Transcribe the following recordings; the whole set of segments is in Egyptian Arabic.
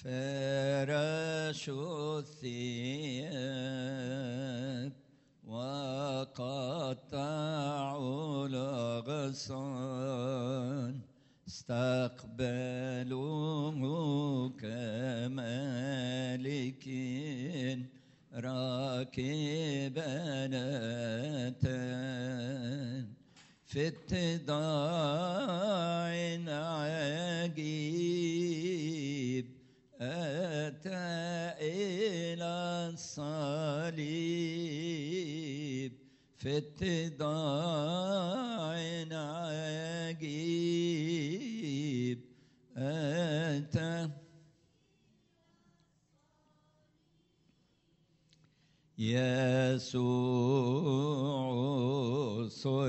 فرشوا الثياب وقطعوا الأغصان استقبلوه كملك راكبا أتى في اتضاع عجيب أتى إلى الصليب في اتضاع عجيب أتى يسوع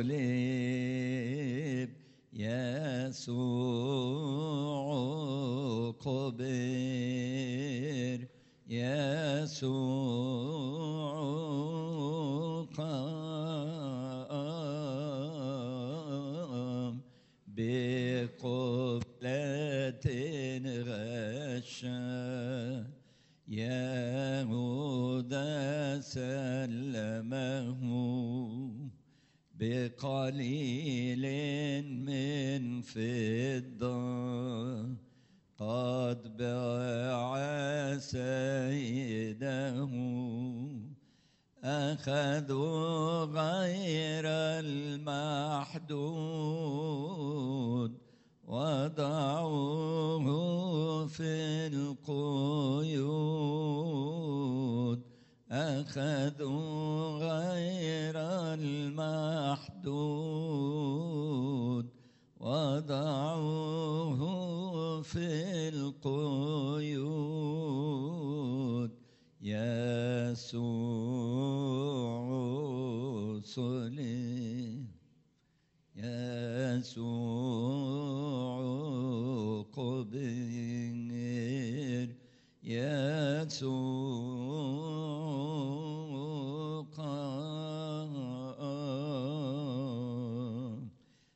صليب يسوع قبر يسوع قام بقبلة غشا يهوذا سلمه بقليل من فضة قد باع سيده أخذوا غير المحدود وضعوه في القيود أخذوا غير المحدود وضعوه في القيود يسوع صليب يسوع قبر يسوع قام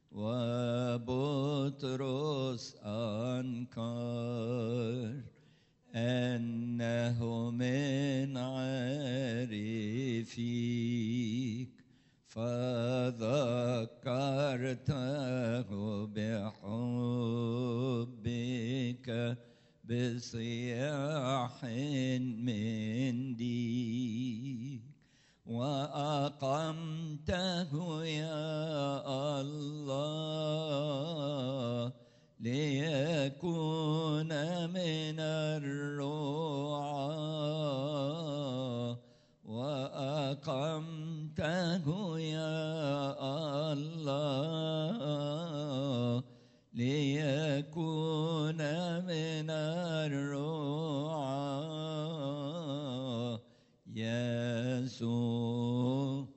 وبطرس أنكر أنه من عارفيك فذكرته بحبك بصياح من ديك وأقمته يا الله ليكون من الرعاة وأقمته يا الله ليكون من الرعاة يسوع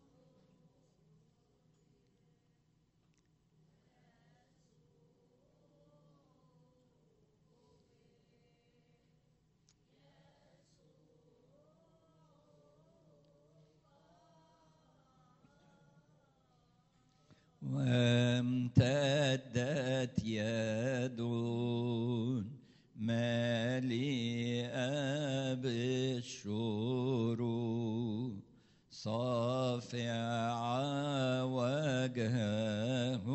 وامتدت يد مليئة بالشرور صافعة وجهه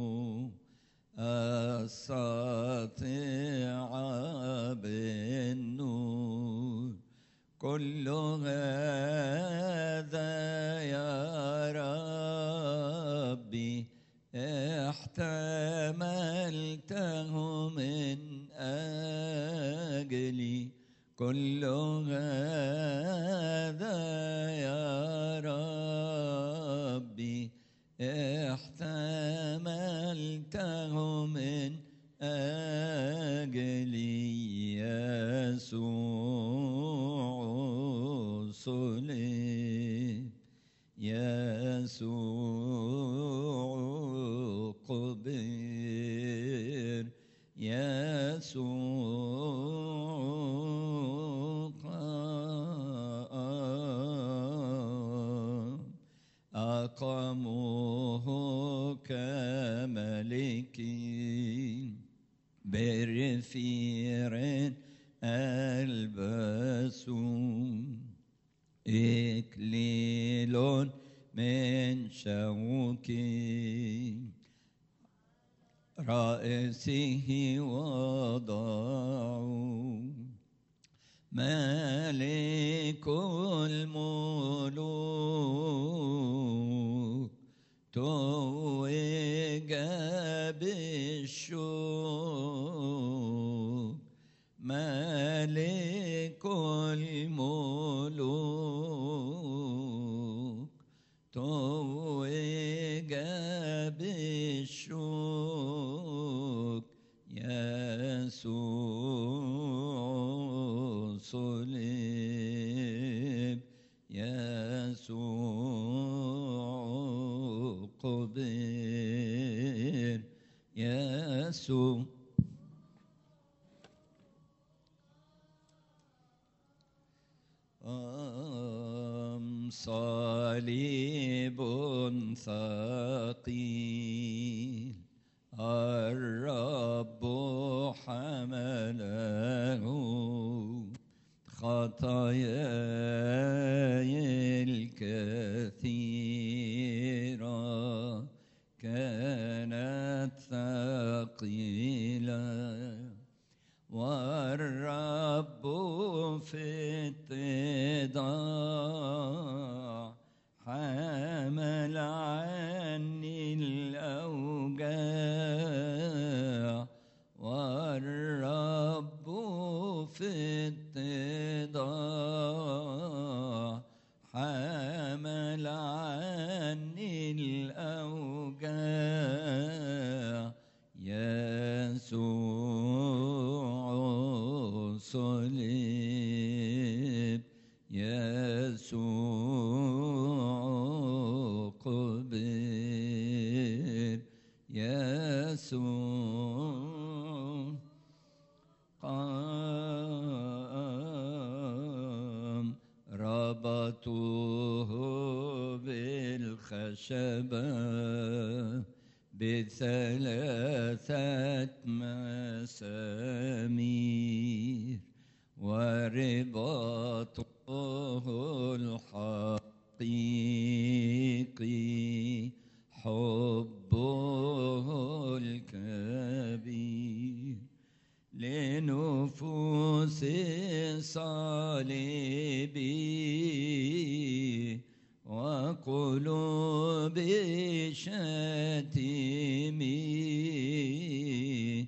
الساطعة بالنور كل هذا يا ربي احتملته من أجلي كل هذا يا ربي احتملته من أجلي يسوع صليب يسوع قبر يسوع قام أقاموه كملك برفير ألبسوا إكليل من شوك رأسه وضعوا ملك الملوك توج بالشوك ملك الملوك توج بالشوك يسوع صلب يسوع قبر يسوع أم صليب ثقيل الرب حمله خطاياي الكثيرة كانت ثقيلة والرب في اتضاع حمل عني الأوجاع والرب في اتضاع حمل عني الأوجاع يسوع صلب يسوع قبر يسوع قام ربطوه بالخشبة بثلاثة مسامير ورباطه الحقيقي حبه الكبير لنفوس صالبي وقلوب شاتمي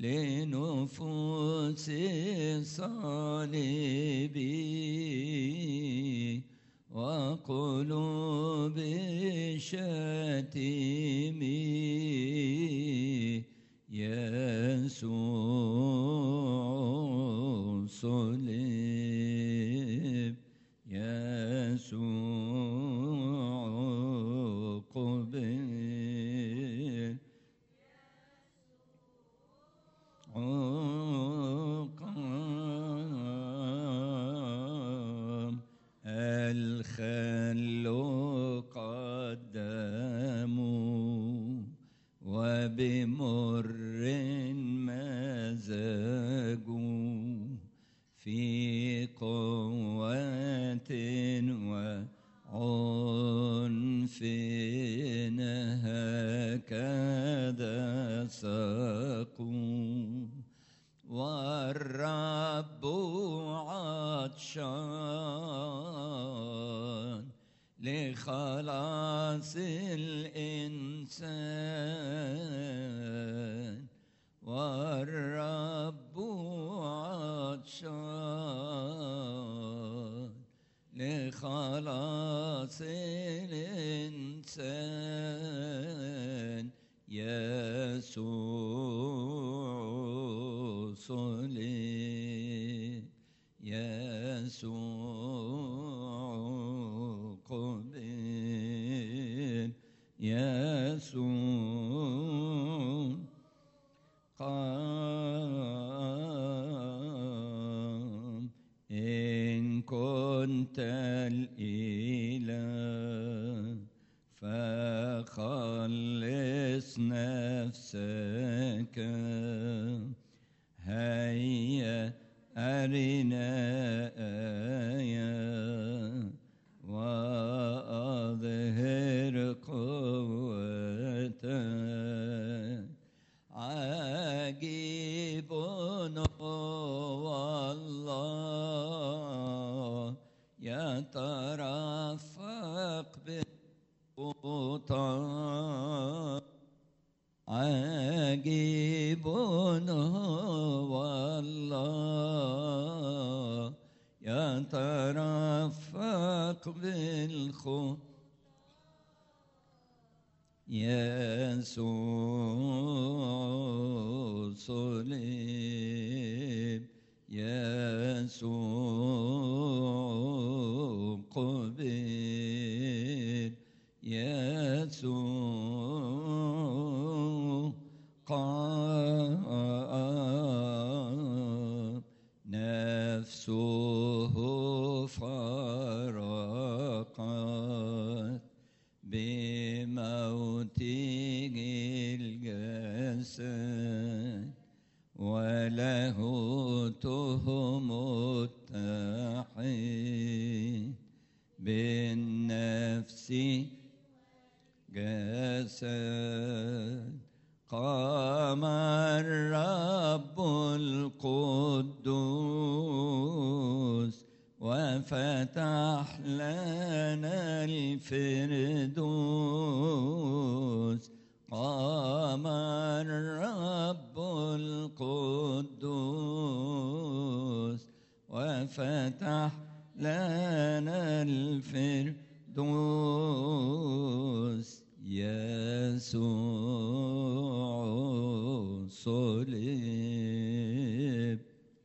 لنفوس صالبي وقلوب شاتمي يسوع صلب يسوع قبر قام الخل قدموا وبمر مزاجوا في قوة وعنف هكذا ساقوا والرب عطشان لخلاص الإنسان والرب عطشان لخلاص الإنسان يسوع صلب يسوع قبل يسوع قام إن كنت الإله فخلص نفسك هيا هو الله يترفق بالخطى يسوع صليب يسوع قبل يسوع قام نفسه فرقت بموته الجسد وله تهم التحيد بالنفس جسد قام الرب القدوس وفتح لنا الفردوس قام الرب القدوس وفتح لنا الفردوس يسوع صلب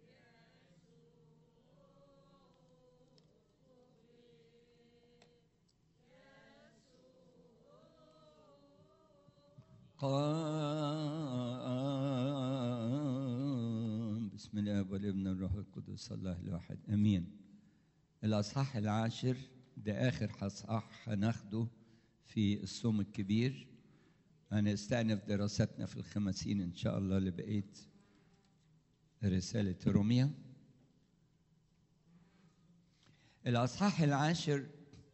قام بسم الله والابن الروح القدس الله الواحد امين الاصحاح العاشر ده اخر اصحاح هناخده في الصوم الكبير هنستأنف دراستنا في الخمسين ان شاء الله لبقيه رساله روميا الاصحاح العاشر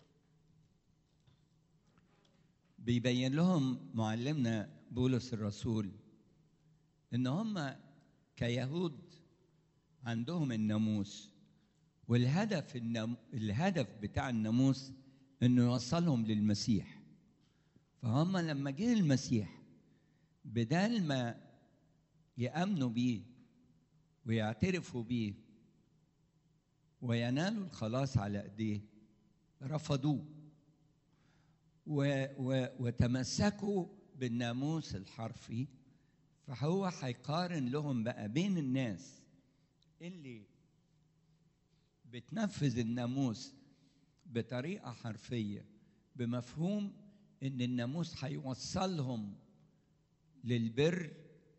بيبين لهم معلمنا بولس الرسول ان هم كيهود عندهم الناموس والهدف النم... الهدف بتاع الناموس انه يوصلهم للمسيح فهم لما جه المسيح بدل ما يامنوا بيه ويعترفوا بيه وينالوا الخلاص على ايديه رفضوه و و وتمسكوا بالناموس الحرفي فهو هيقارن لهم بقى بين الناس اللي بتنفذ الناموس بطريقة حرفية بمفهوم إن الناموس هيوصلهم للبر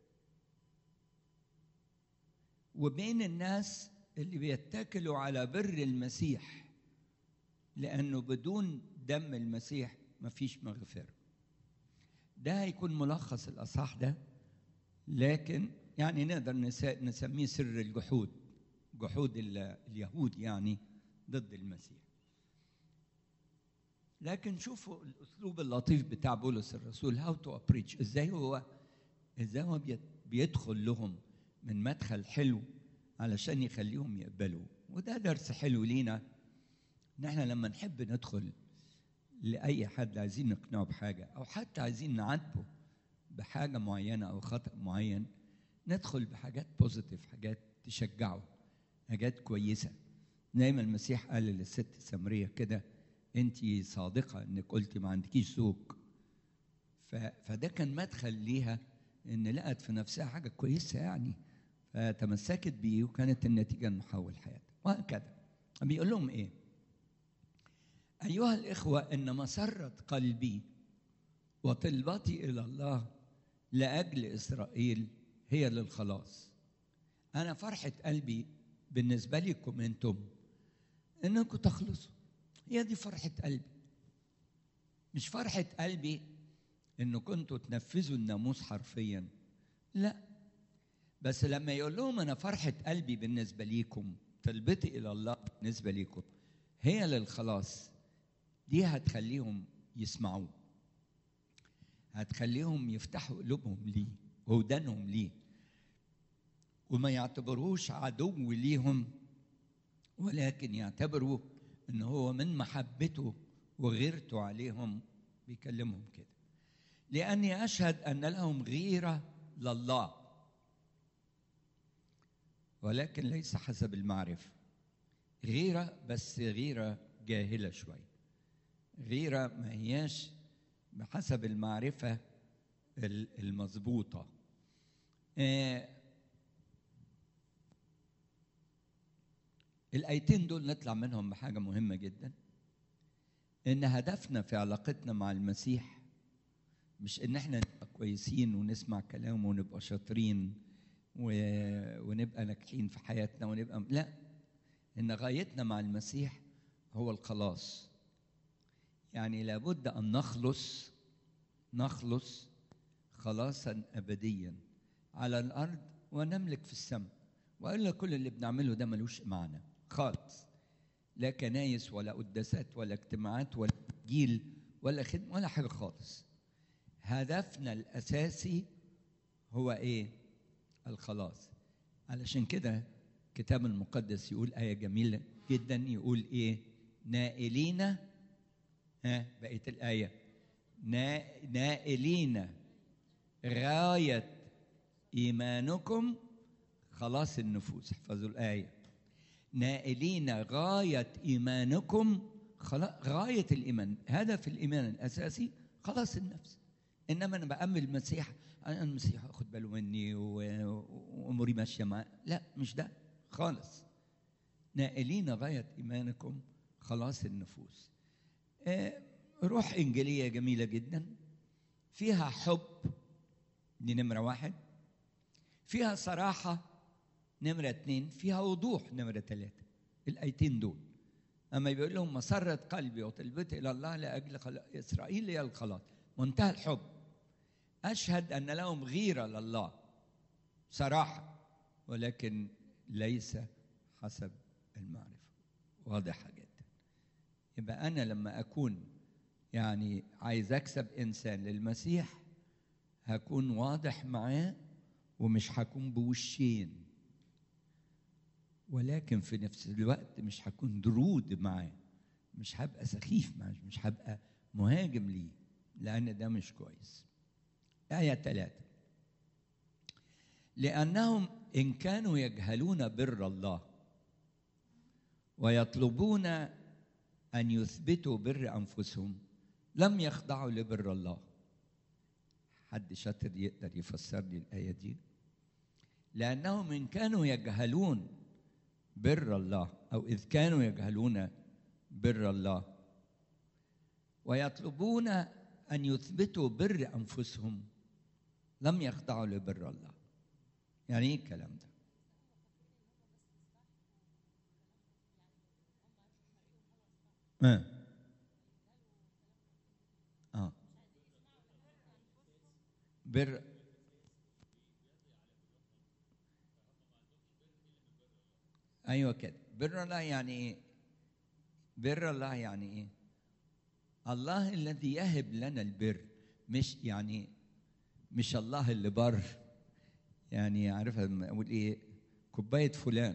وبين الناس اللي بيتكلوا على بر المسيح لأنه بدون دم المسيح مفيش مغفرة ده هيكون ملخص الأصح ده لكن يعني نقدر نسميه سر الجحود جحود اليهود يعني ضد المسيح لكن شوفوا الاسلوب اللطيف بتاع بولس الرسول هاو تو ابريتش ازاي هو ازاي هو بيدخل لهم من مدخل حلو علشان يخليهم يقبلوا وده درس حلو لينا ان احنا لما نحب ندخل لاي حد عايزين نقنعه بحاجه او حتى عايزين نعاتبه بحاجه معينه او خطا معين ندخل بحاجات بوزيتيف حاجات تشجعه حاجات كويسه زي ما المسيح قال للست السامريه كده انت صادقه انك قلتي ما عندكيش زوج فده كان مدخل ليها ان لقت في نفسها حاجه كويسه يعني فتمسكت بيه وكانت النتيجه انه حول حياتها وهكذا بيقول لهم ايه ايها الاخوه ان مسره قلبي وطلبتي الى الله لاجل اسرائيل هي للخلاص انا فرحه قلبي بالنسبه لكم انتم انكم تخلصوا هي دي فرحه قلبي مش فرحه قلبي انه كنتوا تنفذوا الناموس حرفيا لا بس لما يقول لهم انا فرحه قلبي بالنسبه ليكم طلبتي الى الله بالنسبه ليكم هي للخلاص دي هتخليهم يسمعوه هتخليهم يفتحوا قلوبهم ليه وودانهم ليه وما يعتبروش عدو ليهم ولكن يعتبروا ان هو من محبته وغيرته عليهم بيكلمهم كده لاني اشهد ان لهم غيره لله ولكن ليس حسب المعرفة غيرة بس غيرة جاهلة شوية غيرة ما هياش بحسب المعرفة المظبوطة آه الآيتين دول نطلع منهم بحاجة مهمة جدا إن هدفنا في علاقتنا مع المسيح مش إن إحنا نبقى كويسين ونسمع كلامه ونبقى شاطرين و... ونبقى ناجحين في حياتنا ونبقى لا إن غايتنا مع المسيح هو الخلاص يعني لابد أن نخلص نخلص خلاصا أبديا على الأرض ونملك في السماء وإلا كل اللي بنعمله ده ملوش معنى خالص لا كنايس ولا قداسات ولا اجتماعات ولا جيل ولا خدمة ولا حاجة خالص هدفنا الأساسي هو إيه؟ الخلاص علشان كده الكتاب المقدس يقول آية جميلة جدا يقول إيه؟ نائلين ها بقية الآية نائلين غاية إيمانكم خلاص النفوس احفظوا الآية نائلين غاية إيمانكم غاية الإيمان هدف الإيمان الأساسي خلاص النفس إنما أنا بأمل المسيح أنا المسيح أخد باله مني وأموري ماشية معاه لا مش ده خالص نائلين غاية إيمانكم خلاص النفوس آه روح إنجيلية جميلة جدا فيها حب دي نمرة واحد فيها صراحة نمرة اتنين فيها وضوح نمرة ثلاثة الآيتين دول أما بيقول لهم مسرة قلبي وطلبتي إلى الله لأجل إسرائيل هي الخلاص منتهى الحب أشهد أن لهم غيرة لله صراحة ولكن ليس حسب المعرفة واضحة جدا يبقى أنا لما أكون يعني عايز أكسب إنسان للمسيح هكون واضح معاه ومش هكون بوشين ولكن في نفس الوقت مش هكون درود معاه مش هبقى سخيف معاه مش هبقى مهاجم ليه لأن ده مش كويس آية ثلاثة لأنهم إن كانوا يجهلون بر الله ويطلبون أن يثبتوا بر أنفسهم لم يخضعوا لبر الله حد شاطر يقدر يفسر لي الآية دي لأنهم إن كانوا يجهلون بر الله أو إذ كانوا يجهلون بر الله ويطلبون أن يثبتوا بر أنفسهم لم يخضعوا لبر الله يعني إيه الكلام ده؟ آه. آه. بر ايوه كده بر الله يعني ايه بر الله يعني ايه الله الذي يهب لنا البر مش يعني مش الله اللي بر يعني عارف اقول ايه كوبايه فلان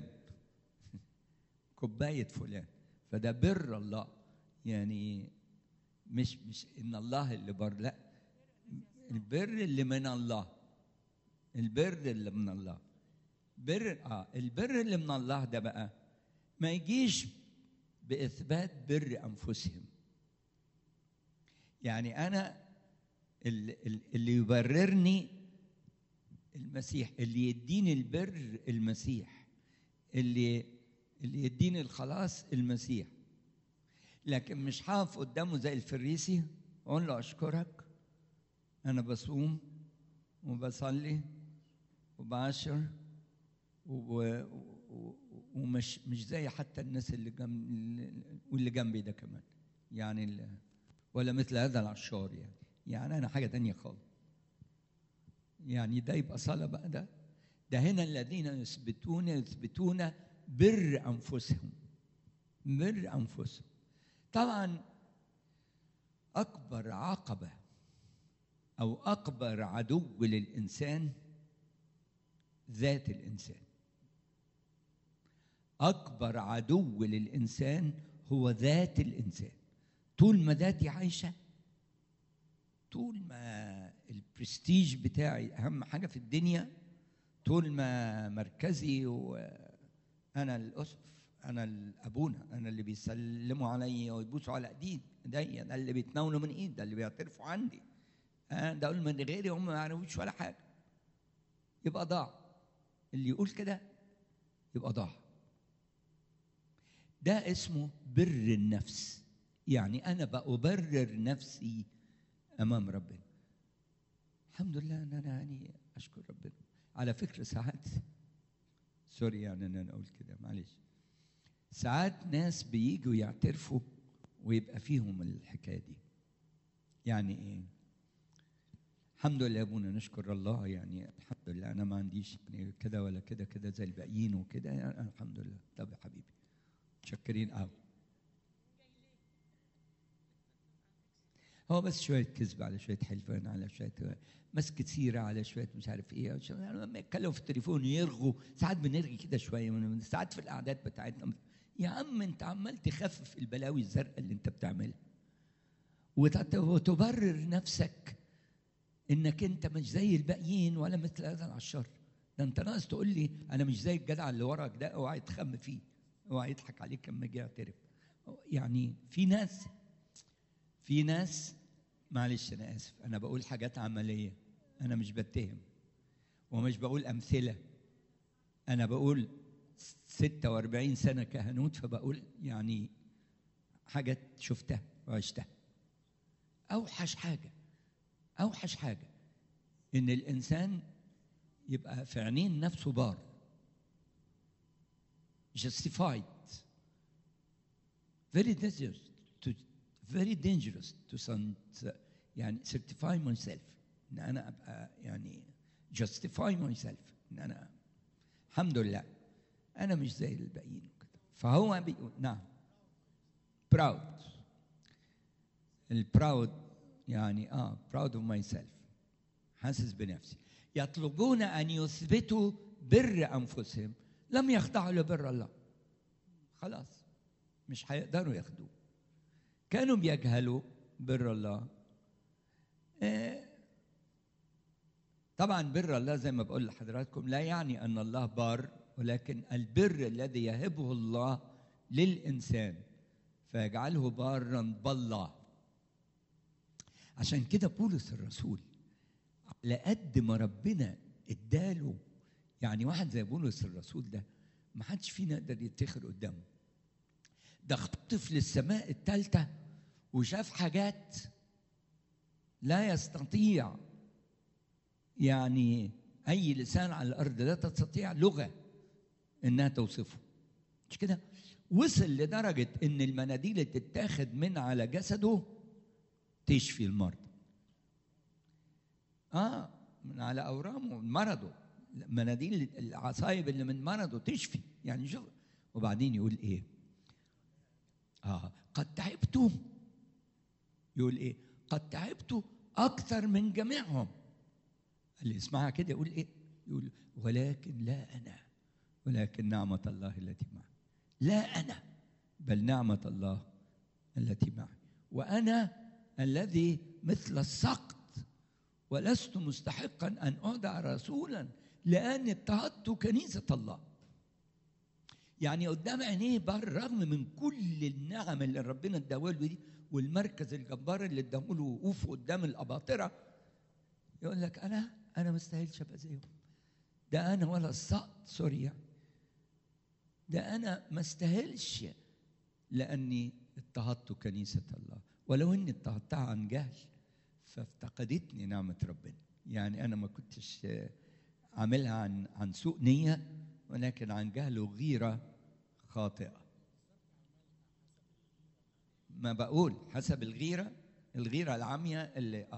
كوبايه فلان فده بر الله يعني مش مش ان الله اللي بر لا البر اللي من الله البر اللي من الله بر اه البر اللي من الله ده بقى ما يجيش باثبات بر انفسهم يعني انا اللي, اللي يبررني المسيح اللي يديني البر المسيح اللي اللي يديني الخلاص المسيح لكن مش هقف قدامه زي الفريسي اقول له اشكرك انا بصوم وبصلي وبعشر ومش مش زي حتى الناس اللي جنب واللي جنبي ده كمان يعني ولا مثل هذا العشار يعني يعني انا حاجه تانية خالص يعني ده يبقى صلاه بقى ده ده هنا الذين يثبتون يثبتون بر انفسهم بر انفسهم طبعا اكبر عقبه او اكبر عدو للانسان ذات الانسان اكبر عدو للانسان هو ذات الانسان طول ما ذاتي عايشه طول ما البرستيج بتاعي اهم حاجه في الدنيا طول ما مركزي وانا الاسقف انا الابونا انا اللي بيسلموا عليا ويبوسوا على ايدي ايديا ده اللي بيتناولوا من ايد ده اللي بيعترفوا عندي انا ده اقول من غيري هم ما يعرفوش ولا حاجه يبقى ضاع اللي يقول كده يبقى ضاع ده اسمه بر النفس يعني انا بأبرر نفسي امام ربنا الحمد لله ان انا يعني اشكر ربنا على فكره ساعات سوري يعني ان انا اقول كده معلش ساعات ناس بييجوا يعترفوا ويبقى فيهم الحكايه دي يعني ايه الحمد لله يا ابونا نشكر الله يعني الحمد لله انا ما عنديش يعني كده ولا كده كده زي الباقيين وكده يعني الحمد لله طب يا حبيبي متشكرين قوي هو بس شوية كذب على شوية حلفان على شوية مسكة سيرة على شوية مش عارف ايه يعني لما يتكلموا في التليفون يرغوا ساعات بنرغي كده شوية من ساعات في القعدات بتاعتنا يا عم انت عمال تخفف البلاوي الزرقاء اللي انت بتعملها وتبرر نفسك انك انت مش زي الباقيين ولا مثل هذا العشار ده انت ناقص تقول لي انا مش زي الجدع اللي وراك ده اوعى تخم فيه اوعى يضحك عليك لما يجي يعترف يعني في ناس في ناس معلش انا اسف انا بقول حاجات عمليه انا مش بتهم ومش بقول امثله انا بقول 46 سنه كهنوت فبقول يعني حاجات شفتها وعشتها اوحش حاجه اوحش حاجه ان الانسان يبقى في عينين نفسه بار justified very dangerous to very dangerous to some يعني certify myself ان انا ابقى يعني justify myself ان انا الحمد لله انا مش زي الباقيين وكده فهو بيقول نعم proud البراود يعني اه proud of myself حاسس بنفسي يطلبون ان يثبتوا بر انفسهم لم يخضعوا لبر الله خلاص مش هيقدروا ياخدوه كانوا بيجهلوا بر الله آه طبعا بر الله زي ما بقول لحضراتكم لا يعني ان الله بار ولكن البر الذي يهبه الله للانسان فيجعله بارا بالله عشان كده بولس الرسول على قد ما ربنا اداله يعني واحد زي بولس الرسول ده ما حدش فينا يقدر يتخر قدامه ده اختطف للسماء الثالثه وشاف حاجات لا يستطيع يعني اي لسان على الارض لا تستطيع لغه انها توصفه مش كده وصل لدرجه ان المناديل اللي تتاخد من على جسده تشفي المرضى اه من على اورامه مرضه مناديل العصايب اللي من مرضه تشفي يعني شوف وبعدين يقول ايه اه قد تعبت يقول ايه قد تعبت اكثر من جميعهم اللي يسمعها كده يقول ايه يقول ولكن لا انا ولكن نعمه الله التي معي لا انا بل نعمه الله التي معي وانا الذي مثل السقط ولست مستحقا ان اودع رسولا لاني اضطهدت كنيسه الله يعني قدام عينيه بالرغم من كل النعم اللي ربنا اداها له دي والمركز الجبار اللي اداه له وقوفه قدام الاباطره يقول لك انا انا ما استاهلش ابقى زيهم ده انا ولا السقط سوري يعني ده انا ما استاهلش لاني اضطهدت كنيسه الله ولو اني اضطهدتها عن جهل فافتقدتني نعمه ربنا يعني انا ما كنتش عاملها عن عن سوء نيه ولكن عن جهل وغيره خاطئه ما بقول حسب الغيره الغيره العاميه اللي اه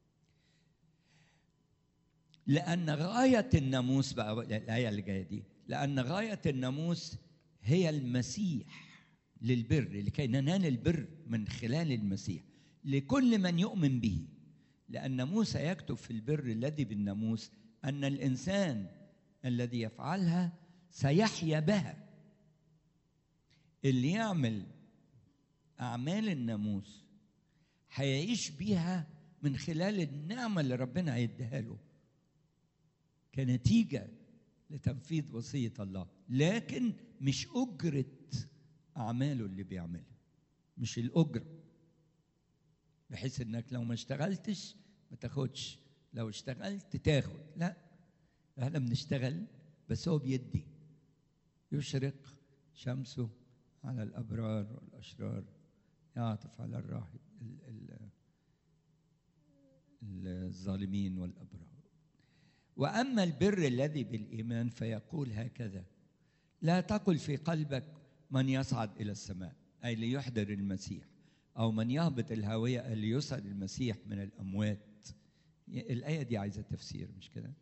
لأن غاية الناموس بقى الآية اللي جاية دي لأن غاية الناموس هي المسيح للبر لكي ننال البر من خلال المسيح لكل من يؤمن به لأن موسى يكتب في البر الذي بالناموس أن الإنسان الذي يفعلها سيحيا بها اللي يعمل أعمال الناموس هيعيش بيها من خلال النعمة اللي ربنا هيديها له كنتيجة لتنفيذ وصيه الله لكن مش اجره اعماله اللي بيعملها مش الاجره بحيث انك لو ما اشتغلتش ما تاخدش لو اشتغلت تاخد لا احنا بنشتغل بس هو بيدي يشرق شمسه على الابرار والاشرار يعطف على الراهب ال- ال- الظالمين والابرار واما البر الذي بالايمان فيقول هكذا لا تقل في قلبك من يصعد الى السماء اي ليحضر المسيح او من يهبط الهاويه ليصعد المسيح من الاموات الايه دي عايزه تفسير مش كده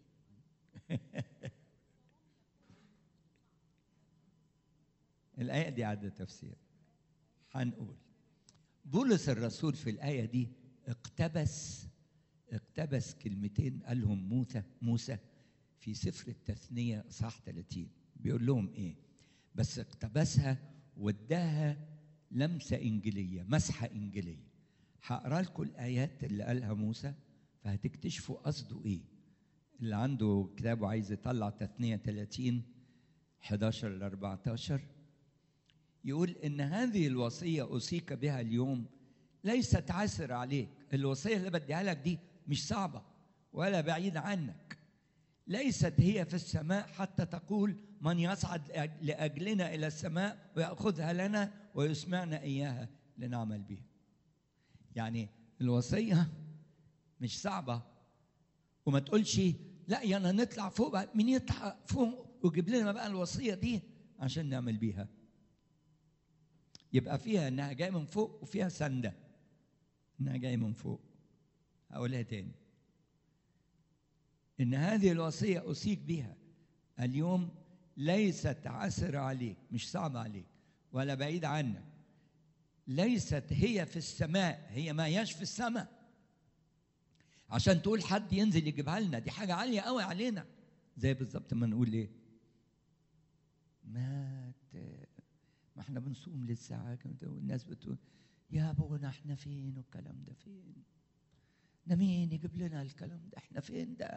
الايه دي عايزه تفسير هنقول بولس الرسول في الايه دي اقتبس اقتبس كلمتين قالهم موسى موسى في سفر التثنيه صح 30 بيقول لهم ايه بس اقتبسها واداها لمسه انجيليه مسحه انجيليه هقرا لكم الايات اللي قالها موسى فهتكتشفوا قصده ايه اللي عنده كتاب وعايز يطلع تثنيه 30 11 ل 14 يقول ان هذه الوصيه اوصيك بها اليوم ليست عسر عليك الوصيه اللي بديها لك دي مش صعبه ولا بعيده عنك ليست هي في السماء حتى تقول من يصعد لاجلنا الى السماء وياخذها لنا ويسمعنا اياها لنعمل بها يعني الوصيه مش صعبه وما تقولش لا يلا نطلع فوق بقى مين يطلع فوق ويجيب لنا بقى الوصيه دي عشان نعمل بيها يبقى فيها انها جايه من فوق وفيها سنده انها جايه من فوق هقولها تاني ان هذه الوصيه اوصيك بها اليوم ليست عسر عليك مش صعبه عليك ولا بعيد عنك ليست هي في السماء هي ما هياش في السماء عشان تقول حد ينزل يجيبها لنا دي حاجه عاليه قوي علينا زي بالظبط ما نقول ايه ما ت... ما احنا بنصوم للساعة كده والناس بتقول يا ابونا احنا فين والكلام ده فين ده مين يجيب لنا الكلام ده احنا فين ده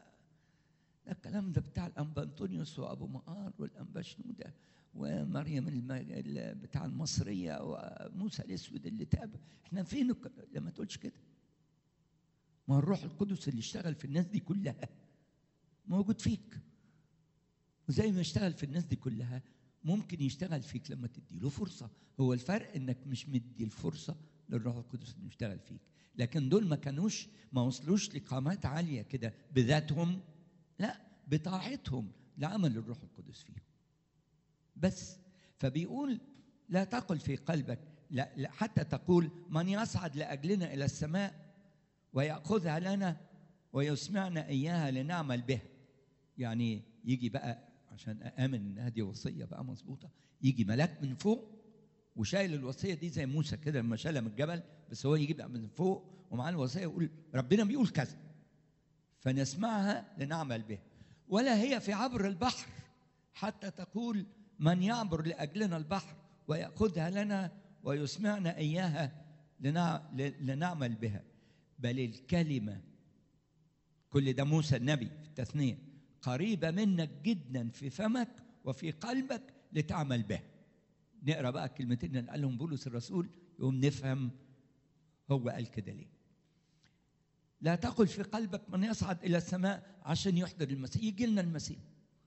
ده الكلام ده بتاع الانبا انطونيوس وابو مقار والانبا شنوده ومريم الم... ال- بتاع المصريه وموسى الاسود اللي تاب احنا فين الك... لما تقولش كده ما هو الروح القدس اللي اشتغل في الناس دي كلها موجود فيك وزي ما اشتغل في الناس دي كلها ممكن يشتغل فيك لما تديله فرصة هو الفرق انك مش مدي الفرصة للروح القدس انه يشتغل فيك لكن دول ما كانوش ما وصلوش لقامات عالية كده بذاتهم لا بطاعتهم لعمل الروح القدس فيهم بس فبيقول لا تقل في قلبك لا, لا حتى تقول من يصعد لأجلنا إلى السماء ويأخذها لنا ويسمعنا إياها لنعمل بها يعني يجي بقى عشان أآمن إن هذه وصية بقى مظبوطة يجي ملاك من فوق وشايل الوصية دي زي موسى كده لما شالها من الجبل بس هو يجي بقى من فوق ومعاه الوصية يقول ربنا بيقول كذا فنسمعها لنعمل بها ولا هي في عبر البحر حتى تقول من يعبر لأجلنا البحر ويأخذها لنا ويسمعنا إياها لنع- لنعمل بها بل الكلمة كل ده موسى النبي في التثنية قريبة منك جدا في فمك وفي قلبك لتعمل بها نقرا بقى الكلمتين اللي قالهم بولس الرسول يقوم نفهم هو قال كده ليه لا تقل في قلبك من يصعد الى السماء عشان يحضر المسيح يجي لنا المسيح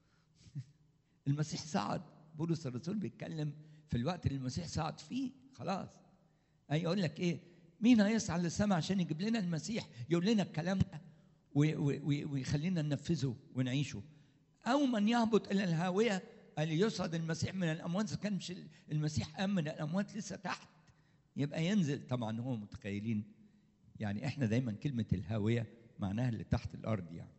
المسيح صعد بولس الرسول بيتكلم في الوقت اللي المسيح صعد فيه خلاص اي يقول لك ايه مين هيصعد للسماء عشان يجيب لنا المسيح يقول لنا الكلام ده وي- وي- ويخلينا ننفذه ونعيشه او من يهبط الى الهاويه قال يصعد المسيح من الاموات اذا كان مش المسيح قام من الاموات لسه تحت يبقى ينزل طبعا هو متخيلين يعني احنا دايما كلمه الهاويه معناها اللي تحت الارض يعني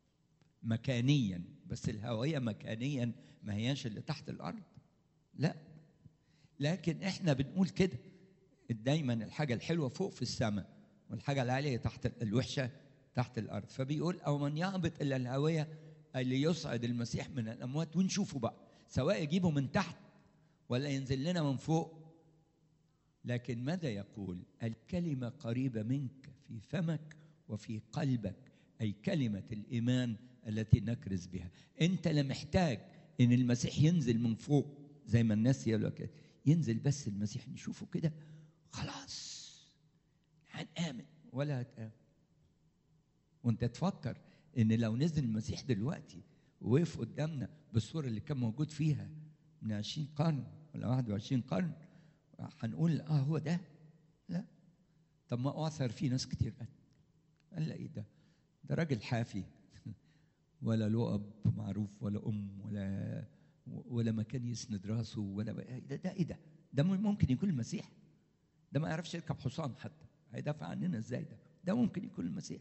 مكانيا بس الهاويه مكانيا ما هياش اللي تحت الارض لا لكن احنا بنقول كده دايما الحاجه الحلوه فوق في السماء والحاجه العاليه تحت الوحشه تحت الارض فبيقول او من يهبط الى الهاويه اللي يصعد المسيح من الاموات ونشوفه بقى سواء يجيبه من تحت ولا ينزل لنا من فوق لكن ماذا يقول الكلمه قريبه منك في فمك وفي قلبك اي كلمه الايمان التي نكرز بها انت لا محتاج ان المسيح ينزل من فوق زي ما الناس يقولوا كده ينزل بس المسيح نشوفه كده خلاص هنآمن ولا هتآمن وانت تفكر ان لو نزل المسيح دلوقتي ووقف قدامنا بالصوره اللي كان موجود فيها من 20 قرن ولا 21 قرن هنقول اه هو ده لا طب ما اثر فيه ناس كتير قال قال لا ايه ده ده راجل حافي ولا له اب معروف ولا ام ولا ولا مكان يسند راسه ولا ده, ده ايه ده ده ممكن يكون المسيح ده ما يعرفش يركب حصان حتى هيدافع عننا ازاي ده ده ممكن يكون المسيح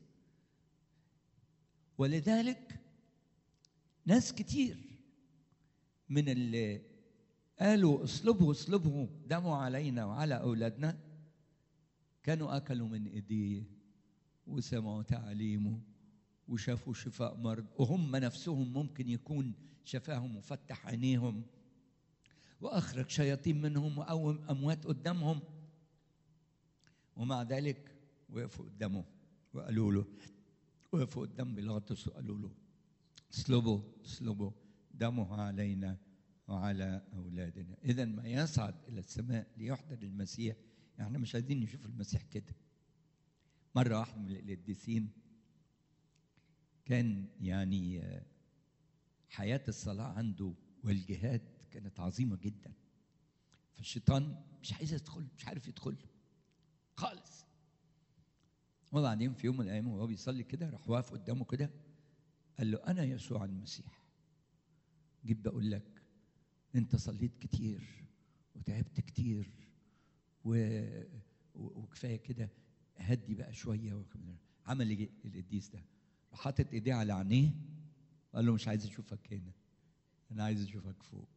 ولذلك ناس كتير من اللي قالوا اصلبوا اصلبوا دموا علينا وعلى اولادنا كانوا اكلوا من ايديه وسمعوا تعليمه وشافوا شفاء مرض وهم نفسهم ممكن يكون شفاهم وفتح عينيهم واخرج شياطين منهم وقوم اموات قدامهم ومع ذلك وقفوا قدامه وقالوا له وقفوا قدام بيلاطس وقالوا له اصلبوا اصلبوا دمه علينا وعلى اولادنا اذا ما يصعد الى السماء ليحضر المسيح احنا يعني مش عايزين نشوف المسيح كده مره واحد من القديسين كان يعني حياه الصلاه عنده والجهاد كانت عظيمه جدا فالشيطان مش عايز يدخل مش عارف يدخل خالص وبعدين في يوم من الايام وهو بيصلي كده راح واقف قدامه كده قال له انا يسوع المسيح جيت بقول لك انت صليت كتير وتعبت كتير و... وكفايه كده هدي بقى شويه عمل ايه القديس ده راح حاطط ايديه على عينيه وقال له مش عايز اشوفك هنا انا عايز اشوفك فوق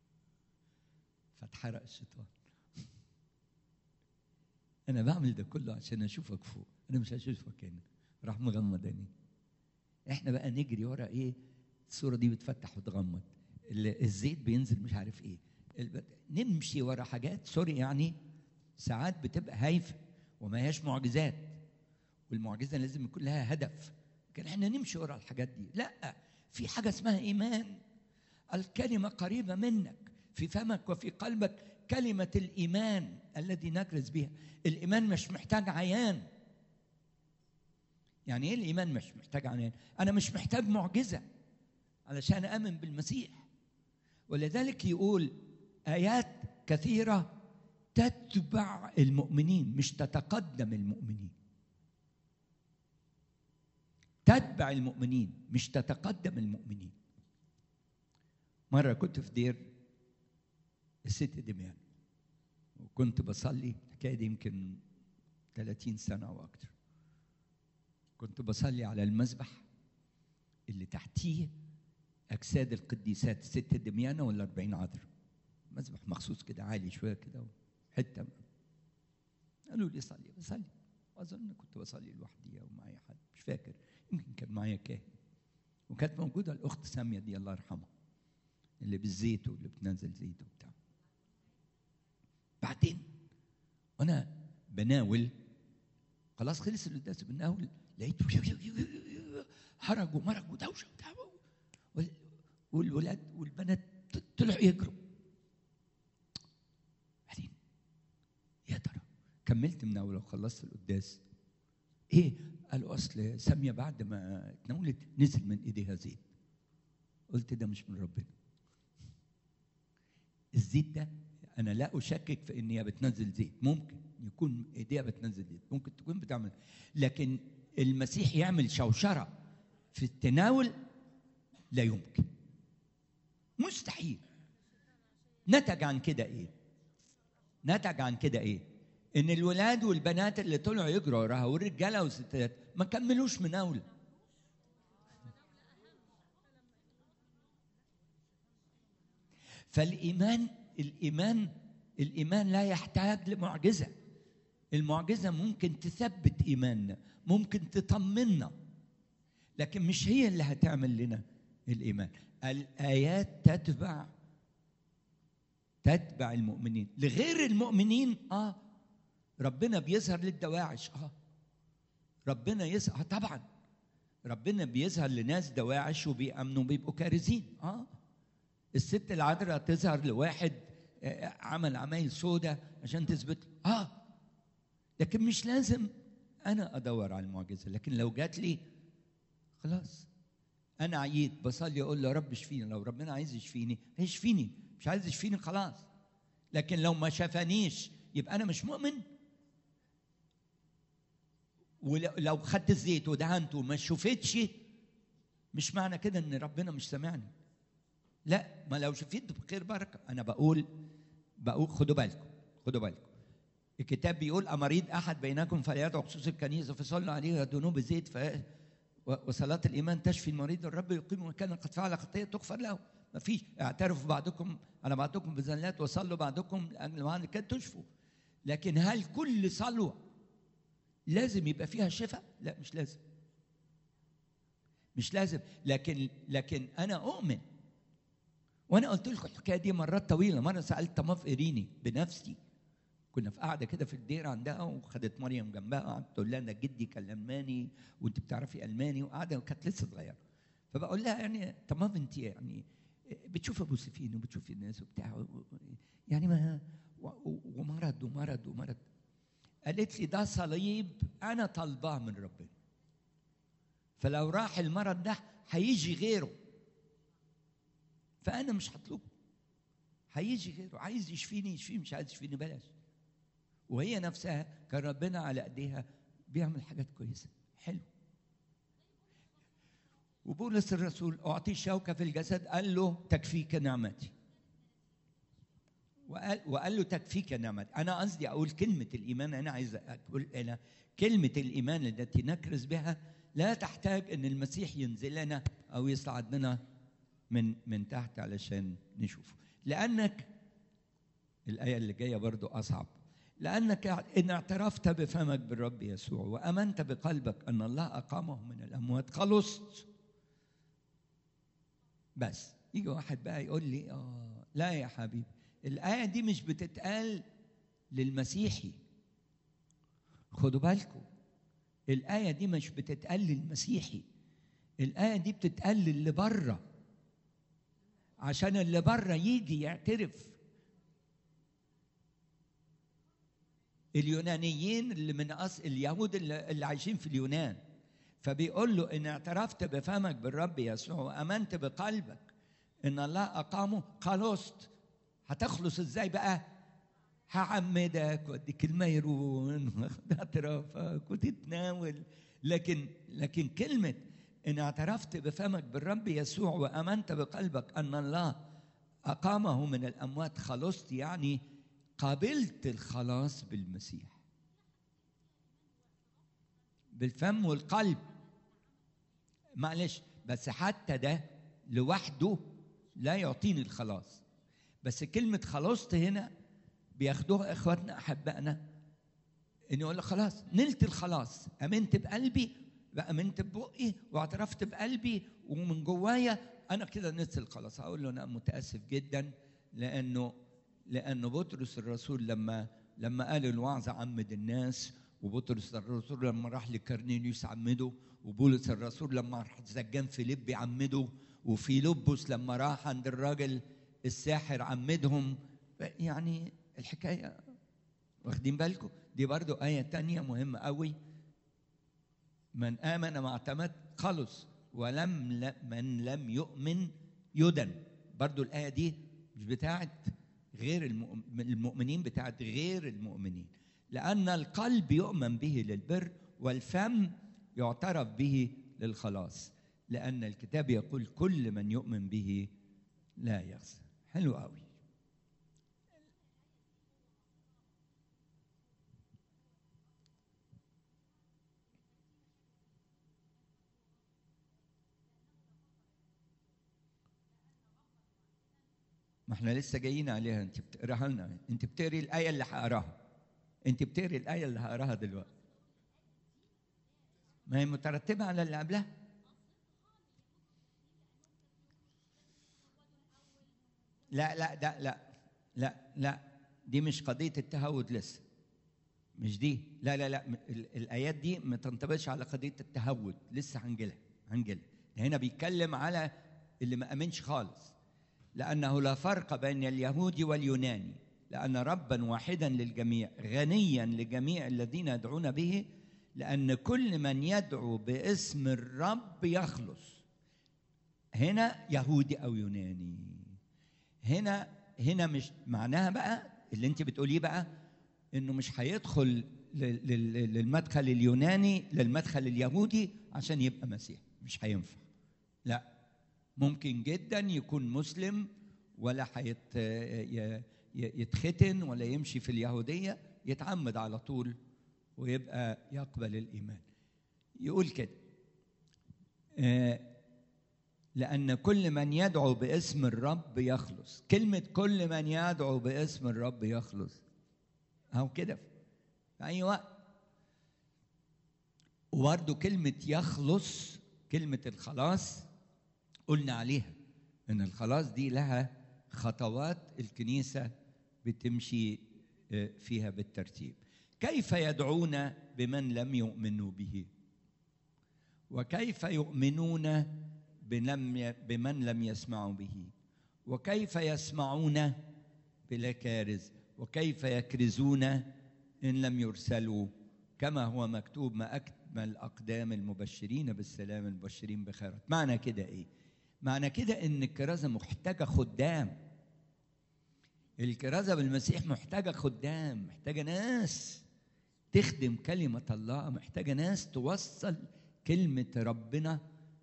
فاتحرق الشيطان انا بعمل ده كله عشان اشوفك فوق انا مش هشوفك هنا راح مغمض عينيه احنا بقى نجري ورا ايه الصوره دي بتفتح وتغمض الزيت بينزل مش عارف ايه نمشي ورا حاجات سوري يعني ساعات بتبقى هايفه وما هياش معجزات والمعجزه لازم يكون لها هدف لكن احنا نمشي ورا الحاجات دي لا في حاجه اسمها ايمان الكلمه قريبه منك في فمك وفي قلبك كلمه الايمان الذي نكرز بها الايمان مش محتاج عيان يعني ايه الايمان مش محتاج عيان انا مش محتاج معجزه علشان امن بالمسيح ولذلك يقول ايات كثيره تتبع المؤمنين مش تتقدم المؤمنين تتبع المؤمنين مش تتقدم المؤمنين مرة كنت في دير الست دميان وكنت بصلي الحكاية دي يمكن 30 سنة أو أكتر كنت بصلي على المذبح اللي تحتيه أجساد القديسات الست دميانة ولا 40 عذراء مذبح مخصوص كده عالي شوية كده حتة قالوا لي صلي بصلي أظن كنت بصلي لوحدي أو معايا حد مش فاكر يمكن كان معايا كاهن وكانت موجودة الأخت سامية دي الله يرحمها اللي بالزيت واللي بتنزل زيت وبتاع بعدين وانا بناول خلاص خلص القداس بناول لقيت حرج ومرج ودوشه وبتاع والولاد والبنات طلعوا يجروا بعدين يا ترى كملت مناوله وخلصت القداس ايه قالوا اصل ساميه بعد ما اتناولت نزل من ايديها زيت قلت ده مش من ربنا الزيت ده انا لا اشكك في ان هي بتنزل زيت ممكن يكون ايديها بتنزل زيت ممكن تكون بتعمل لكن المسيح يعمل شوشره في التناول لا يمكن مستحيل نتج عن كده ايه نتج عن كده ايه ان الولاد والبنات اللي طلعوا يجروا وراها والرجاله والستات ما كملوش مناوله فالايمان الايمان الايمان لا يحتاج لمعجزه المعجزه ممكن تثبت ايماننا ممكن تطمنا لكن مش هي اللي هتعمل لنا الايمان الايات تتبع تتبع المؤمنين لغير المؤمنين اه ربنا بيظهر للدواعش اه ربنا يظهر طبعا ربنا بيظهر لناس دواعش وبيأمنوا بيبقوا كارثين اه الست العذراء تظهر لواحد آه، عمل عمايل سودة عشان تثبت اه لكن مش لازم انا ادور على المعجزه لكن لو جات لي خلاص انا عييت بصلي اقول له يا رب اشفيني لو ربنا عايز يشفيني هيشفيني مش عايز يشفيني خلاص لكن لو ما شفانيش يبقى انا مش مؤمن ولو خدت الزيت ودهنته وما شفتش مش معنى كده ان ربنا مش سامعني لا ما لو شفيت بخير بركه انا بقول بقول خدوا بالكم خدوا بالكم الكتاب بيقول أمريض أحد بينكم فليدعو خصوص الكنيسة فصلوا عليه ذنوب الزيت ف وصلاة الإيمان تشفي المريض الرب يقيم وكان قد فعل خطية تغفر له ما فيش اعترفوا بعضكم على بعضكم بذنات وصلوا بعضكم لأجل بعض كي تشفوا لكن هل كل صلوة لازم يبقى فيها شفاء؟ لا مش لازم مش لازم لكن لكن أنا أؤمن وأنا قلت لكم الحكاية دي مرات طويلة مرة سألت طماف إيريني بنفسي كنا في قاعده كده في الدير عندها وخدت مريم جنبها قعدت تقول لها ده جدي كان الماني وانت بتعرفي الماني وقاعده وكانت لسه صغيره فبقول لها يعني طب ما انت يعني بتشوف ابو سفين وبتشوف الناس وبتاع يعني ما ومرض ومرض ومرض قالت لي ده صليب انا طالباه من ربنا فلو راح المرض ده هيجي غيره فانا مش هطلبه هيجي غيره عايز يشفيني يشفيني مش عايز يشفيني بلاش وهي نفسها كان ربنا على ايديها بيعمل حاجات كويسه حلو وبولس الرسول اعطي شوكه في الجسد قال له تكفيك نعمتي وقال, وقال له تكفيك نعمتي انا قصدي اقول كلمه الايمان انا عايز اقول انا كلمه الايمان التي نكرز بها لا تحتاج ان المسيح ينزل لنا او يصعد بنا من من تحت علشان نشوفه لانك الايه اللي جايه برضو اصعب لأنك إن اعترفت بفمك بالرب يسوع وأمنت بقلبك أن الله أقامه من الأموات خلصت بس يجي واحد بقى يقول لي آه لا يا حبيبي الآية دي مش بتتقال للمسيحي خدوا بالكم الآية دي مش بتتقال للمسيحي الآية دي بتتقال للي بره عشان اللي بره يجي يعترف اليونانيين اللي من أصل اليهود اللي, اللي عايشين في اليونان فبيقول له ان اعترفت بفمك بالرب يسوع وامنت بقلبك ان الله اقامه خلصت هتخلص ازاي بقى هعمدك واديك الميرون اعترافك وتتناول لكن لكن كلمه ان اعترفت بفمك بالرب يسوع وامنت بقلبك ان الله اقامه من الاموات خلصت يعني قبلت الخلاص بالمسيح بالفم والقلب معلش بس حتى ده لوحده لا يعطيني الخلاص بس كلمة خلصت هنا بياخدوها اخواتنا احبائنا ان يقول لك خلاص نلت الخلاص امنت بقلبي امنت ببقي واعترفت بقلبي ومن جوايا انا كده نلت الخلاص هقول له انا متاسف جدا لانه لأن بطرس الرسول لما لما قال الوعظ عمد الناس وبطرس الرسول لما راح لكرنيليوس عمده وبولس الرسول لما راح زجان فيليب عمده وفي لبس لما راح عند الراجل الساحر عمدهم يعني الحكاية واخدين بالكم دي برضو آية تانية مهمة قوي من آمن مع اعتمد خلص ولم من لم يؤمن يدن برضو الآية دي مش بتاعت غير المؤمنين بتاعت غير المؤمنين لأن القلب يؤمن به للبر والفم يعترف به للخلاص لأن الكتاب يقول كل من يؤمن به لا يخزى حلو قوي ما احنا لسه جايين عليها انت بتقراها لنا انت بتقري الايه اللي هقراها انت بتقري الايه اللي هقراها دلوقتي ما هي مترتبه على اللي قبلها لا لا ده لا لا لا دي مش قضيه التهود لسه مش دي لا لا لا الايات دي ما تنطبقش على قضيه التهود لسه هنجيلها هنجيلها هنا بيتكلم على اللي ما امنش خالص لانه لا فرق بين اليهودي واليوناني لان ربا واحدا للجميع غنيا لجميع الذين يدعون به لان كل من يدعو باسم الرب يخلص هنا يهودي او يوناني هنا هنا مش معناها بقى اللي انت بتقوليه بقى انه مش هيدخل لل- لل- للمدخل اليوناني للمدخل اليهودي عشان يبقى مسيح مش هينفع لا ممكن جدا يكون مسلم ولا هيت ي- ي- يتختن ولا يمشي في اليهودية يتعمد على طول ويبقى يقبل الإيمان يقول كده آه، لأن كل من يدعو باسم الرب يخلص كلمة كل من يدعو باسم الرب يخلص أو كده في أي وقت وبرضه كلمة يخلص كلمة الخلاص قلنا عليها ان الخلاص دي لها خطوات الكنيسه بتمشي آه، فيها بالترتيب كيف يدعون بمن لم يؤمنوا به وكيف يؤمنون بلم بمن لم يسمعوا به وكيف يسمعون بلا كارز وكيف يكرزون ان لم يرسلوا كما هو مكتوب ما اكمل اقدام المبشرين بالسلام المبشرين بخيرات معنى كده ايه معنى كده ان الكرازه محتاجه خدام الكرازه بالمسيح محتاجه خدام محتاجه ناس تخدم كلمه الله محتاجه ناس توصل كلمه ربنا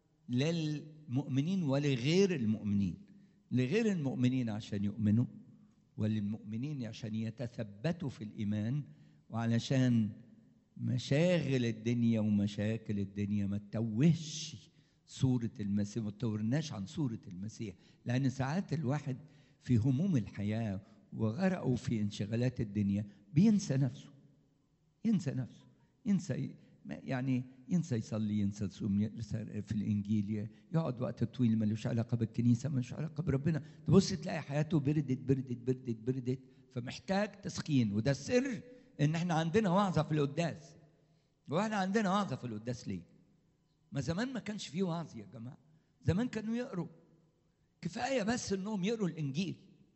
للمؤمنين ولغير المؤمنين لغير المؤمنين عشان يؤمنوا وللمؤمنين عشان يتثبتوا في الايمان وعلشان مشاغل الدنيا ومشاكل الدنيا ما تتوهش صورة المسيح ما تورناش عن صورة المسيح لأن ساعات الواحد في هموم الحياة وغرقوا في انشغالات الدنيا بينسى نفسه ينسى نفسه ينسى يعني ينسى يصلي ينسى يصوم ينسى في الانجيل يقعد وقت طويل ملوش علاقه بالكنيسه ملوش علاقه بربنا تبص تلاقي حياته بردت بردت بردت بردت فمحتاج تسخين وده السر ان احنا عندنا وعظه في القداس واحنا عندنا وعظه في القداس ليه؟ ما زمان ما كانش فيه وعظ يا جماعه زمان كانوا يقروا كفايه بس انهم يقروا الانجيل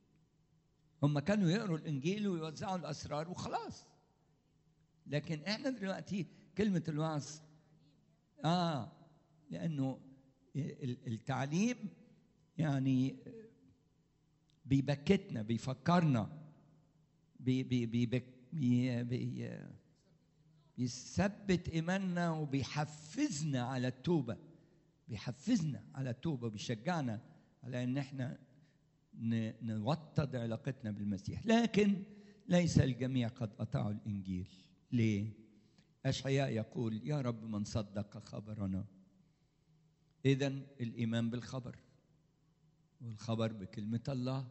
هم كانوا يقروا الانجيل ويوزعوا الاسرار وخلاص لكن احنا دلوقتي كلمه الوعظ اه لانه التعليم يعني بيبكتنا بيفكرنا بي بي بي بي بي بيثبت ايماننا وبيحفزنا على التوبه بيحفزنا على التوبه بيشجعنا على ان احنا نوطد علاقتنا بالمسيح لكن ليس الجميع قد اطاعوا الانجيل ليه اشعياء يقول يا رب من صدق خبرنا اذا الايمان بالخبر والخبر بكلمه الله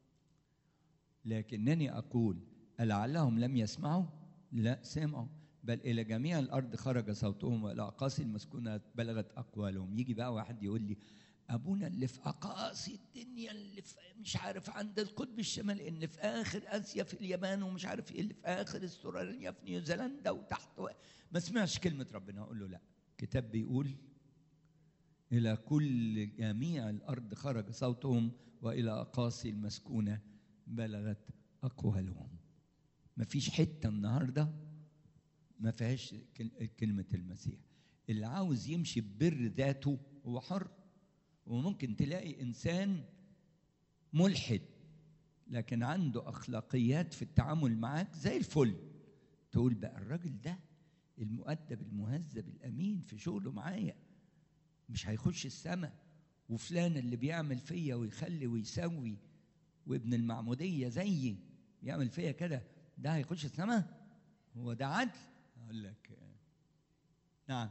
لكنني اقول ألعلهم لم يسمعوا لا سمعوا بل إلى جميع الأرض خرج صوتهم وإلى أقاصي المسكونة بلغت أقوالهم يجي بقى واحد يقول لي أبونا اللي في أقاصي الدنيا اللي في مش عارف عند القطب الشمالي اللي في آخر آسيا في اليابان ومش عارف إيه اللي في آخر استراليا في نيوزيلندا وتحت و... ما سمعش كلمة ربنا أقول له لا الكتاب بيقول إلى كل جميع الأرض خرج صوتهم وإلى أقاصي المسكونة بلغت أقوالهم ما فيش حتة النهاردة ما فيهاش كلمة المسيح اللي عاوز يمشي ببر ذاته هو حر وممكن تلاقي إنسان ملحد لكن عنده أخلاقيات في التعامل معاك زي الفل تقول بقى الراجل ده المؤدب المهذب الأمين في شغله معايا مش هيخش السماء وفلان اللي بيعمل فيا ويخلي ويسوي وابن المعمودية زيي بيعمل فيا كده ده هيخش السماء هو ده عدل اقول لك نعم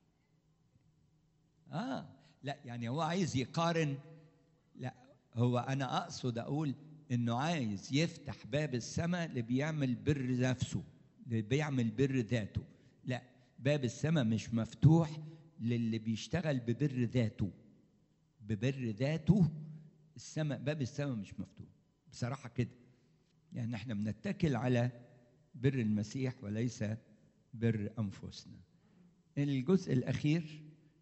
اه لا يعني هو عايز يقارن لا هو انا اقصد اقول انه عايز يفتح باب السماء اللي بيعمل بر نفسه اللي بيعمل بر ذاته لا باب السماء مش مفتوح للي بيشتغل ببر ذاته ببر ذاته السماء باب السماء مش مفتوح بصراحه كده يعني احنا بنتكل على بر المسيح وليس بر انفسنا الجزء الاخير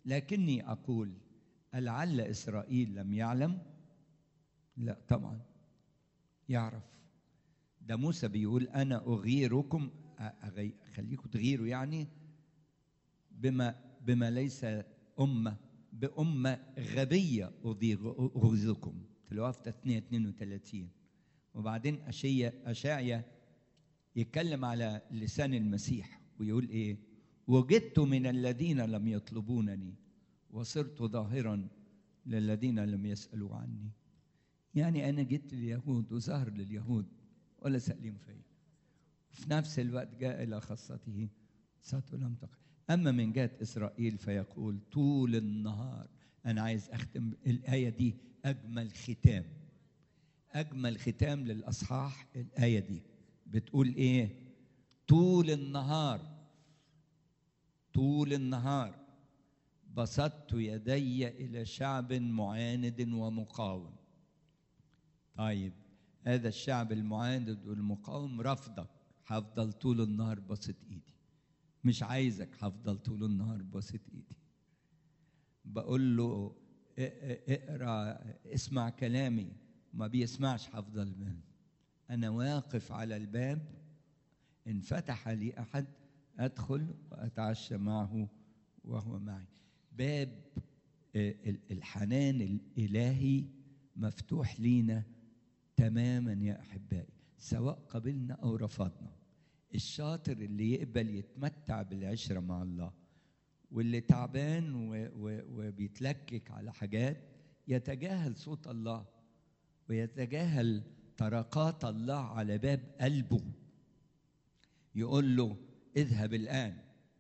لكني اقول لعل اسرائيل لم يعلم لا طبعا يعرف ده موسى بيقول انا اغيركم أغي... خليكم تغيروا يعني بما بما ليس امه بامه غبيه اغيظكم تلاقوها في تثنيه 32 وبعدين اشية اشعيا يتكلم على لسان المسيح ويقول ايه وجدت من الذين لم يطلبونني وصرت ظاهرا للذين لم يسالوا عني يعني انا جيت لليهود وظهر لليهود ولا سألين فيا في نفس الوقت جاء إلى خاصته ساته لم تقل أما من جهة إسرائيل فيقول طول النهار أنا عايز أختم الآية دي أجمل ختام أجمل ختام للأصحاح الآية دي بتقول إيه طول النهار طول النهار بسطت يدي إلى شعب معاند ومقاوم طيب هذا الشعب المعاند والمقاوم رفضك هفضل طول النهار بسط ايدي مش عايزك هفضل طول النهار بسط ايدي بقول له اقرا اسمع كلامي ما بيسمعش هفضل من انا واقف على الباب ان فتح لي احد ادخل واتعشى معه وهو معي باب الحنان الالهي مفتوح لينا تماما يا احبائي سواء قبلنا او رفضنا الشاطر اللي يقبل يتمتع بالعشره مع الله واللي تعبان و و وبيتلكك على حاجات يتجاهل صوت الله ويتجاهل طرقات الله على باب قلبه يقول له اذهب الان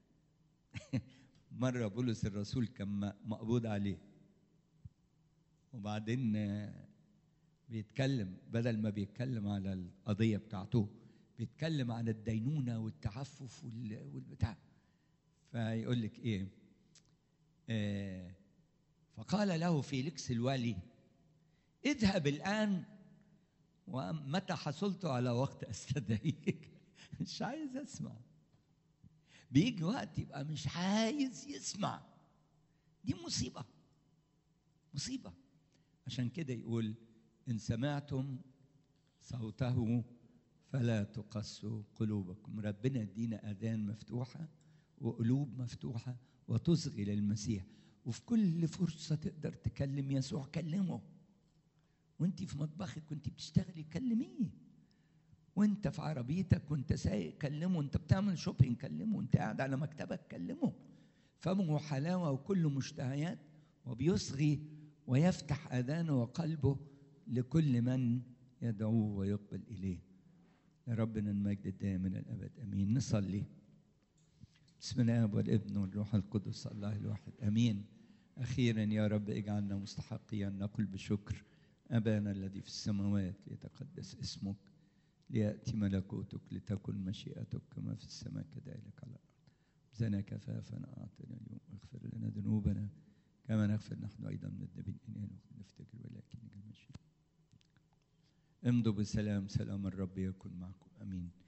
مره بولس الرسول كان مقبوض عليه وبعدين بيتكلم بدل ما بيتكلم على القضيه بتاعته بيتكلم عن الدينونه والتعفف والبتاع فيقول لك ايه آه فقال له فيليكس الوالي اذهب الان ومتى حصلت على وقت استدعيك مش عايز اسمع بيجي وقت يبقى مش عايز يسمع دي مصيبه مصيبه عشان كده يقول إن سمعتم صوته فلا تقسوا قلوبكم ربنا يدينا أذان مفتوحة وقلوب مفتوحة وتصغي للمسيح وفي كل فرصة تقدر تكلم يسوع كلمه وانت في مطبخك وانت بتشتغلي كلميه وانت في عربيتك وانت سايق كلمه وانت بتعمل شوبينج كلمه وانت قاعد على مكتبك كلمه فمه حلاوة وكله مشتهيات وبيصغي ويفتح اذانه وقلبه لكل من يدعوه ويقبل اليه لربنا المجد الدائم من الابد امين نصلي بسم الله والابن والروح القدس الله الواحد امين اخيرا يا رب اجعلنا مستحقين نقول بشكر ابانا الذي في السماوات ليتقدس اسمك لياتي ملكوتك لتكن مشيئتك كما في السماء كذلك على الارض زنا كفافنا اعطنا اليوم واغفر لنا ذنوبنا كما نغفر نحن ايضا من الذنبين نفتكر ولكن المشيئه امضوا بسلام سلام الرب يكن معكم امين